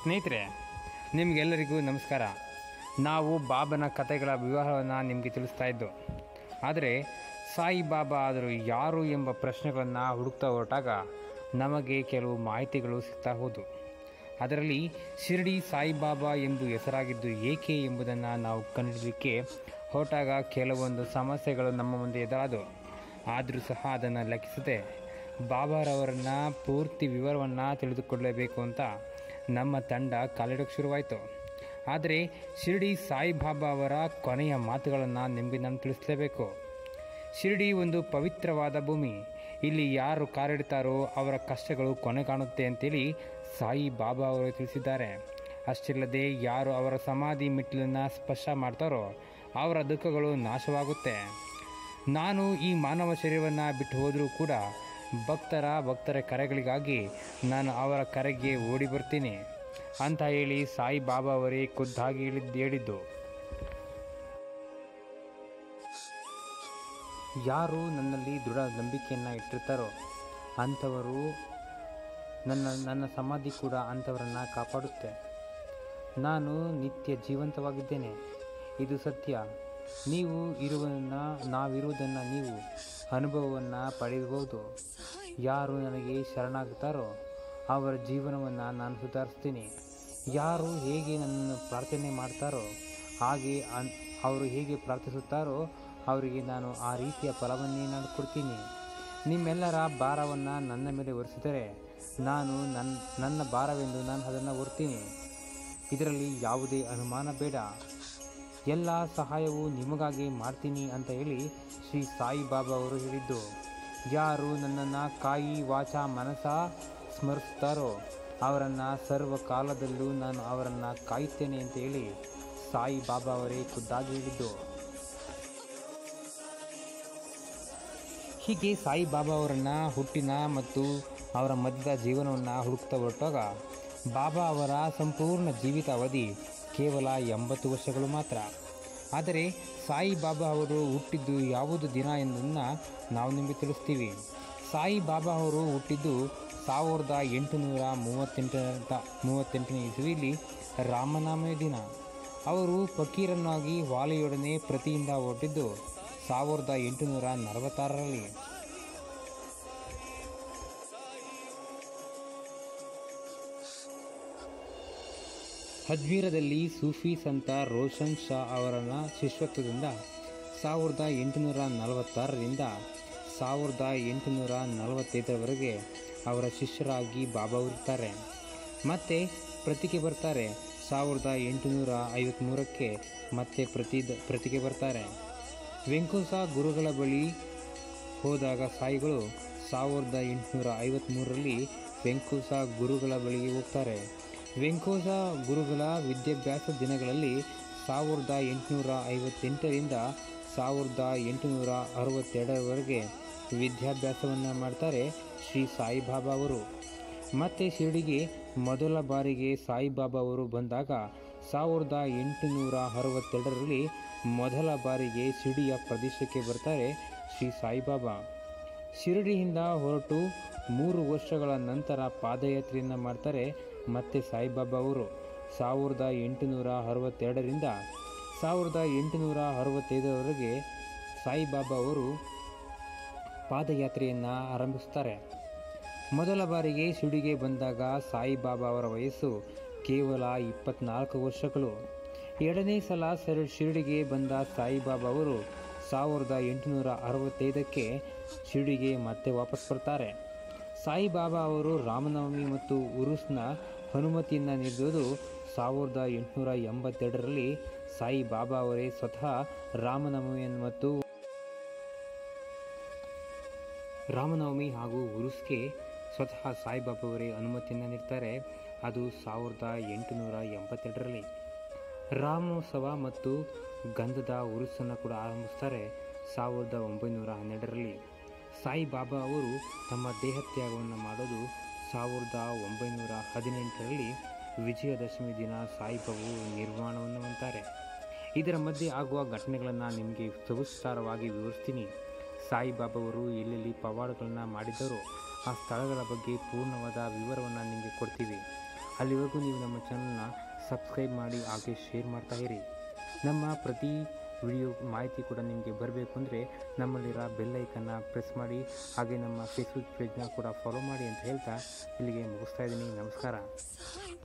ಸ್ನೇಹಿತರೆ ನಿಮಗೆಲ್ಲರಿಗೂ ನಮಸ್ಕಾರ ನಾವು ಬಾಬನ ಕಥೆಗಳ ವಿವರವನ್ನು ನಿಮಗೆ ತಿಳಿಸ್ತಾ ಇದ್ದು ಆದರೆ ಸಾಯಿ ಬಾಬಾ ಆದರೂ ಯಾರು ಎಂಬ ಪ್ರಶ್ನೆಗಳನ್ನು ಹುಡುಕ್ತಾ ಹೊರಟಾಗ ನಮಗೆ ಕೆಲವು ಮಾಹಿತಿಗಳು ಸಿಗ್ತಾ ಹೋದು ಅದರಲ್ಲಿ ಶಿರಡಿ ಸಾಯಿಬಾಬಾ ಎಂಬ ಹೆಸರಾಗಿದ್ದು ಏಕೆ ಎಂಬುದನ್ನು ನಾವು ಕಂಡುಹಿಡಲಿಕ್ಕೆ ಹೊರಟಾಗ ಕೆಲವೊಂದು ಸಮಸ್ಯೆಗಳು ನಮ್ಮ ಮುಂದೆ ಎದುರಾದವು ಆದರೂ ಸಹ ಅದನ್ನು ಲೆಕ್ಕಿಸದೆ ಬಾಬಾರವರನ್ನು ಪೂರ್ತಿ ವಿವರವನ್ನು ತಿಳಿದುಕೊಳ್ಳಬೇಕು ಅಂತ ನಮ್ಮ ತಂಡ ಕಾಲಿಡೋಕ್ಕೆ ಶುರುವಾಯಿತು ಆದರೆ ಶಿರಡಿ ಸಾಯಿಬಾಬಾ ಅವರ ಕೊನೆಯ ಮಾತುಗಳನ್ನು ನಿಮಗೆ ನಾನು ತಿಳಿಸಲೇಬೇಕು ಶಿರಡಿ ಒಂದು ಪವಿತ್ರವಾದ ಭೂಮಿ ಇಲ್ಲಿ ಯಾರು ಕಾಲಿಡ್ತಾರೋ ಅವರ ಕಷ್ಟಗಳು ಕೊನೆ ಕಾಣುತ್ತೆ ಅಂತೇಳಿ ಸಾಯಿ ಬಾಬಾ ಅವರು ತಿಳಿಸಿದ್ದಾರೆ ಅಷ್ಟಿಲ್ಲದೆ ಯಾರು ಅವರ ಸಮಾಧಿ ಮೆಟ್ಟಿಲನ್ನು ಸ್ಪರ್ಶ ಮಾಡ್ತಾರೋ ಅವರ ದುಃಖಗಳು ನಾಶವಾಗುತ್ತೆ ನಾನು ಈ ಮಾನವ ಶರೀರವನ್ನು ಬಿಟ್ಟು ಹೋದರೂ ಕೂಡ ಭಕ್ತರ ಭಕ್ತರ ಕರೆಗಳಿಗಾಗಿ ನಾನು ಅವರ ಕರೆಗೆ ಓಡಿ ಬರ್ತೀನಿ ಅಂತ ಹೇಳಿ ಸಾಯಿ ಬಾಬಾ ಅವರೇ ಖುದ್ದಾಗಿ ಹೇಳಿದ್ದು ಹೇಳಿದ್ದು ಯಾರು ನನ್ನಲ್ಲಿ ದೃಢ ನಂಬಿಕೆಯನ್ನು ಇಟ್ಟಿರ್ತಾರೋ ಅಂಥವರು ನನ್ನ ನನ್ನ ಸಮಾಧಿ ಕೂಡ ಅಂಥವರನ್ನು ಕಾಪಾಡುತ್ತೆ ನಾನು ನಿತ್ಯ ಜೀವಂತವಾಗಿದ್ದೇನೆ ಇದು ಸತ್ಯ ನೀವು ಇರುವುದನ್ನು ನಾವಿರುವುದನ್ನು ನೀವು ಅನುಭವವನ್ನು ಪಡೆಯಬಹುದು ಯಾರು ನನಗೆ ಶರಣಾಗುತ್ತಾರೋ ಅವರ ಜೀವನವನ್ನು ನಾನು ಸುಧಾರಿಸ್ತೀನಿ ಯಾರು ಹೇಗೆ ನನ್ನನ್ನು ಪ್ರಾರ್ಥನೆ ಮಾಡ್ತಾರೋ ಹಾಗೆ ಅನ್ ಅವರು ಹೇಗೆ ಪ್ರಾರ್ಥಿಸುತ್ತಾರೋ ಅವರಿಗೆ ನಾನು ಆ ರೀತಿಯ ಫಲವನ್ನೇ ನಾನು ಕೊಡ್ತೀನಿ ನಿಮ್ಮೆಲ್ಲರ ಭಾರವನ್ನು ನನ್ನ ಮೇಲೆ ಹೊರಿಸಿದರೆ ನಾನು ನನ್ನ ನನ್ನ ಭಾರವೆಂದು ನಾನು ಅದನ್ನು ಹೊರ್ತೀನಿ ಇದರಲ್ಲಿ ಯಾವುದೇ ಅನುಮಾನ ಬೇಡ ಎಲ್ಲ ಸಹಾಯವು ನಿಮಗಾಗಿ ಮಾಡ್ತೀನಿ ಅಂತ ಹೇಳಿ ಶ್ರೀ ಸಾಯಿಬಾಬಾ ಅವರು ಹೇಳಿದ್ದು ಯಾರು ನನ್ನನ್ನು ಕಾಯಿ ವಾಚ ಮನಸ ಸ್ಮರಿಸ್ತಾರೋ ಅವರನ್ನು ಸರ್ವ ಕಾಲದಲ್ಲೂ ನಾನು ಅವರನ್ನು ಕಾಯುತ್ತೇನೆ ಅಂತ ಹೇಳಿ ಸಾಯಿ ಬಾಬಾ ಅವರೇ ಖುದ್ದಾಗಿ ಹೇಳಿದ್ದು ಹೀಗೆ ಸಾಯಿ ಬಾಬಾ ಅವರನ್ನು ಹುಟ್ಟಿನ ಮತ್ತು ಅವರ ಮಧ್ಯದ ಜೀವನವನ್ನು ಹುಡುಕ್ತಾ ಹೊರಟಾಗ ಬಾಬಾ ಅವರ ಸಂಪೂರ್ಣ ಜೀವಿತ ಅವಧಿ ಕೇವಲ ಎಂಬತ್ತು ವರ್ಷಗಳು ಮಾತ್ರ ಆದರೆ ಸಾಯಿ ಬಾಬಾ ಅವರು ಹುಟ್ಟಿದ್ದು ಯಾವುದು ದಿನ ಎಂಬುದನ್ನು ನಾವು ನಿಮಗೆ ತಿಳಿಸ್ತೀವಿ ಸಾಯಿ ಬಾಬಾ ಅವರು ಹುಟ್ಟಿದ್ದು ಸಾವಿರದ ಎಂಟುನೂರ ಮೂವತ್ತೆಂಟರ ಮೂವತ್ತೆಂಟನೇ ಇಸವಿಯಲ್ಲಿ ರಾಮನಾಮಯ ದಿನ ಅವರು ಫಕೀರನ್ನಾಗಿ ವಾಲೆಯೊಡನೆ ಪ್ರತಿಯಿಂದ ಹೊರಟಿದ್ದು ಸಾವಿರದ ಎಂಟುನೂರ ನಲವತ್ತಾರರಲ್ಲಿ ಅಜ್ಮೀರದಲ್ಲಿ ಸೂಫಿ ಸಂತ ರೋಷನ್ ಶಾ ಅವರ ಶಿಷ್ಯತ್ವದಿಂದ ಸಾವಿರದ ಎಂಟುನೂರ ನಲವತ್ತಾರರಿಂದ ಸಾವಿರದ ಎಂಟುನೂರ ನಲವತ್ತೈದರವರೆಗೆ ಅವರ ಶಿಷ್ಯರಾಗಿ ಬಾಬಾ ಇರ್ತಾರೆ ಮತ್ತೆ ಪ್ರತಿಕೆ ಬರ್ತಾರೆ ಸಾವಿರದ ಎಂಟುನೂರ ಐವತ್ತ್ಮೂರಕ್ಕೆ ಮತ್ತೆ ಪ್ರತಿ ಪ್ರತಿಕೆ ಬರ್ತಾರೆ ವೆಂಕೋಸ ಗುರುಗಳ ಬಳಿ ಹೋದಾಗ ಸಾಯಿಗಳು ಸಾವಿರದ ಎಂಟುನೂರ ಐವತ್ತ್ಮೂರರಲ್ಲಿ ವೆಂಕೋಸ ಗುರುಗಳ ಬಳಿಗೆ ಹೋಗ್ತಾರೆ ವೆಂಕೋಸ ಗುರುಗಳ ವಿದ್ಯಾಭ್ಯಾಸ ದಿನಗಳಲ್ಲಿ ಸಾವಿರದ ಎಂಟುನೂರ ಐವತ್ತೆಂಟರಿಂದ ಸಾವಿರದ ಎಂಟುನೂರ ಅರವತ್ತೆರಡರವರೆಗೆ ವಿದ್ಯಾಭ್ಯಾಸವನ್ನು ಮಾಡ್ತಾರೆ ಶ್ರೀ ಸಾಯಿಬಾಬಾ ಅವರು ಮತ್ತೆ ಶಿರಡಿಗೆ ಮೊದಲ ಬಾರಿಗೆ ಸಾಯಿಬಾಬಾ ಅವರು ಬಂದಾಗ ಸಾವಿರದ ಎಂಟುನೂರ ಅರವತ್ತೆರಡರಲ್ಲಿ ಮೊದಲ ಬಾರಿಗೆ ಶಿರಡಿಯ ಪ್ರದೇಶಕ್ಕೆ ಬರ್ತಾರೆ ಶ್ರೀ ಸಾಯಿಬಾಬಾ ಶಿರಡಿಯಿಂದ ಹೊರಟು ಮೂರು ವರ್ಷಗಳ ನಂತರ ಪಾದಯಾತ್ರೆಯನ್ನು ಮಾಡ್ತಾರೆ ಮತ್ತೆ ಸಾಯಿಬಾಬಾ ಅವರು ಸಾವಿರದ ಎಂಟುನೂರ ಅರವತ್ತೆರಡರಿಂದ ಸಾವಿರದ ಎಂಟುನೂರ ಅರವತ್ತೈದರವರೆಗೆ ಸಾಯಿಬಾಬಾ ಅವರು ಪಾದಯಾತ್ರೆಯನ್ನು ಆರಂಭಿಸ್ತಾರೆ ಮೊದಲ ಬಾರಿಗೆ ಶಿರಡಿಗೆ ಬಂದಾಗ ಸಾಯಿಬಾಬಾ ಅವರ ವಯಸ್ಸು ಕೇವಲ ಇಪ್ಪತ್ನಾಲ್ಕು ವರ್ಷಗಳು ಎರಡನೇ ಸಲ ಸರ್ ಶಿರಡಿಗೆ ಬಂದ ಸಾಯಿಬಾಬಾ ಅವರು ಸಾವಿರದ ಎಂಟುನೂರ ಅರವತ್ತೈದಕ್ಕೆ ಶಿರಡಿಗೆ ಮತ್ತೆ ವಾಪಸ್ ಬರ್ತಾರೆ ಸಾಯಿಬಾಬಾ ಅವರು ರಾಮನವಮಿ ಮತ್ತು ಉರುಸ್ನ ಅನುಮತಿಯನ್ನು ನೀಡಿರುವುದು ಸಾವಿರದ ಎಂಟುನೂರ ಎಂಬತ್ತೆರಡರಲ್ಲಿ ಸಾಯಿ ಬಾಬಾ ಅವರೇ ಸ್ವತಃ ರಾಮನವಮಿಯನ್ನು ಮತ್ತು ರಾಮನವಮಿ ಹಾಗೂ ಉರುಸ್ಗೆ ಸ್ವತಃ ಸಾಯಿಬಾಬಾ ಅವರೇ ಅನುಮತಿಯನ್ನು ನೀಡ್ತಾರೆ ಅದು ಸಾವಿರದ ಎಂಟುನೂರ ಎಂಬತ್ತೆರಡರಲ್ಲಿ ರಾಮೋತ್ಸವ ಮತ್ತು ಗಂಧದ ಉರುಸನ್ನು ಕೂಡ ಆರಂಭಿಸ್ತಾರೆ ಸಾವಿರದ ಒಂಬೈನೂರ ಹನ್ನೆರಡರಲ್ಲಿ ಸಾಯಿಬಾಬಾ ಅವರು ತಮ್ಮ ದೇಹತ್ಯಾಗವನ್ನು ಮಾಡೋದು ಸಾವಿರದ ಒಂಬೈನೂರ ಹದಿನೆಂಟರಲ್ಲಿ ವಿಜಯದಶಮಿ ದಿನ ಸಾಯಿಬಾಬು ನಿರ್ಮಾಣವನ್ನು ಅಂತಾರೆ ಇದರ ಮಧ್ಯೆ ಆಗುವ ಘಟನೆಗಳನ್ನು ನಿಮಗೆ ಸವಿಸ್ತಾರವಾಗಿ ವಿವರಿಸ್ತೀನಿ ಸಾಯಿಬಾಬಾ ಅವರು ಎಲ್ಲೆಲ್ಲಿ ಪವಾಡಗಳನ್ನು ಮಾಡಿದ್ದರೋ ಆ ಸ್ಥಳಗಳ ಬಗ್ಗೆ ಪೂರ್ಣವಾದ ವಿವರವನ್ನು ನಿಮಗೆ ಕೊಡ್ತೀವಿ ಅಲ್ಲಿವರೆಗೂ ನೀವು ನಮ್ಮ ಚಾನಲ್ನ ಸಬ್ಸ್ಕ್ರೈಬ್ ಮಾಡಿ ಹಾಗೆ ಶೇರ್ ಮಾಡ್ತಾ ಇರಿ ನಮ್ಮ ಪ್ರತಿ ವಿಡಿಯೋ ಮಾಹಿತಿ ಕೂಡ ನಿಮಗೆ ಬರಬೇಕು ಅಂದರೆ ನಮ್ಮಲ್ಲಿರೋ ಬೆಲ್ ಐಕನ್ನ ಪ್ರೆಸ್ ಮಾಡಿ ಹಾಗೆ ನಮ್ಮ ಫೇಸ್ಬುಕ್ ಪೇಜ್ನ ಕೂಡ ಫಾಲೋ ಮಾಡಿ ಅಂತ ಹೇಳ್ತಾ ಇಲ್ಲಿಗೆ ಮುಗಿಸ್ತಾ ಇದ್ದೀನಿ ನಮಸ್ಕಾರ